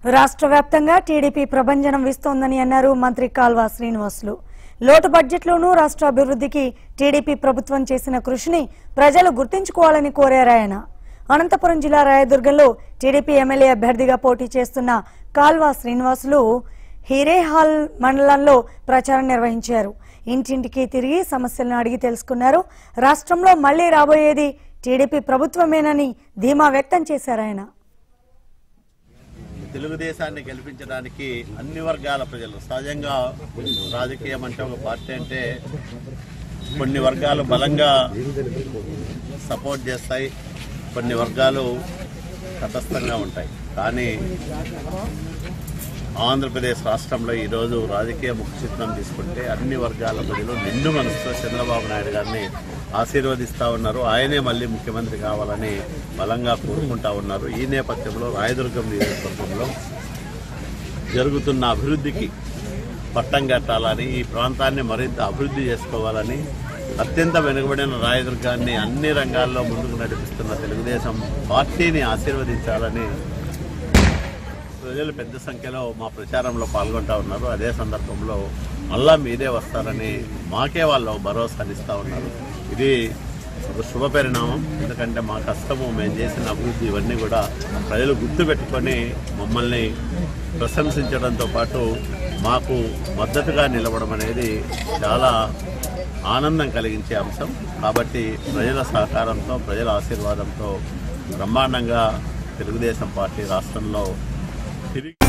రాష్ట్ర వ్యాప్తంగా టీడీపీ ప్రభంజనం విస్తోందని అన్నారు మంత్రి కాల్వా శ్రీనివాసులు లోటు బడ్జెట్లోనూ రాష్ట్ర అభివృద్ధికి టీడీపీ ప్రభుత్వం చేసిన కృషిని ప్రజలు గుర్తించుకోవాలని కోరారు ఆయన అనంతపురం జిల్లా రాయదుర్గంలో టీడీపీ ఎమ్మెల్యే అభ్యర్థిగా పోటీ చేస్తున్న కాల్వా శ్రీనివాసులు హిరేహాల్ మండలంలో ప్రచారం నిర్వహించారు ఇంటింటికి తిరిగి సమస్యలను అడిగి తెలుసుకున్నారు రాష్ట్రంలో మళ్లీ రాబోయేది టీడీపీ ప్రభుత్వమేనని ధీమా వ్యక్తం చేశారు ఆయన తెలుగుదేశాన్ని గెలిపించడానికి అన్ని వర్గాల ప్రజలు సహజంగా రాజకీయం అంటే ఒక పార్టీ అంటే కొన్ని వర్గాలు బలంగా సపోర్ట్ చేస్తాయి కొన్ని వర్గాలు తటస్థంగా ఉంటాయి కానీ ఆంధ్రప్రదేశ్ రాష్ట్రంలో ఈరోజు రాజకీయ ముఖ చిత్రం తీసుకుంటే అన్ని వర్గాల ప్రజలు నిండు మనసుతో చంద్రబాబు నాయుడు గారిని ఆశీర్వదిస్తూ ఉన్నారు ఆయనే మళ్ళీ ముఖ్యమంత్రి కావాలని బలంగా కోరుకుంటా ఉన్నారు ఈ నేపథ్యంలో రాయదుర్గం నియోజకవర్గంలో జరుగుతున్న అభివృద్ధికి పట్టం కట్టాలని ఈ ప్రాంతాన్ని మరింత అభివృద్ధి చేసుకోవాలని అత్యంత వెనుకబడిన రాయదుర్గాన్ని అన్ని రంగాల్లో ముందుకు నడిపిస్తున్న తెలుగుదేశం పార్టీని ఆశీర్వదించాలని ప్రజలు పెద్ద సంఖ్యలో మా ప్రచారంలో పాల్గొంటా ఉన్నారు అదే సందర్భంలో మళ్ళా మీరే వస్తారని మాకే వాళ్ళు భరోసానిస్తూ ఉన్నారు ఇది ఒక శుభ పరిణామం ఎందుకంటే మా కష్టము మేము చేసిన అభివృద్ధి ఇవన్నీ కూడా ప్రజలు గుర్తుపెట్టుకొని మమ్మల్ని ప్రశంసించడంతో పాటు మాకు మద్దతుగా నిలవడం అనేది చాలా ఆనందం కలిగించే అంశం కాబట్టి ప్రజల సహకారంతో ప్రజల ఆశీర్వాదంతో బ్రహ్మాండంగా తెలుగుదేశం పార్టీ రాష్ట్రంలో తిరిగి